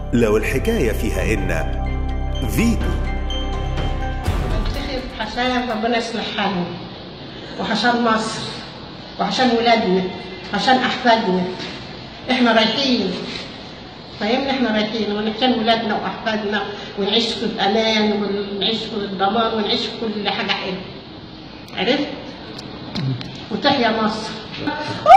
لو الحكاية فيها إن فيتو انتخب عشان ربنا يصلح حالنا وعشان مصر وعشان ولادنا وعشان احفادنا احنا رايحين فاهمني احنا رايحين وعشان ولادنا واحفادنا ونعيش في الامان ونعيش في الضمان ونعيش في كل حاجه حلوه عرفت؟ وتحيا مصر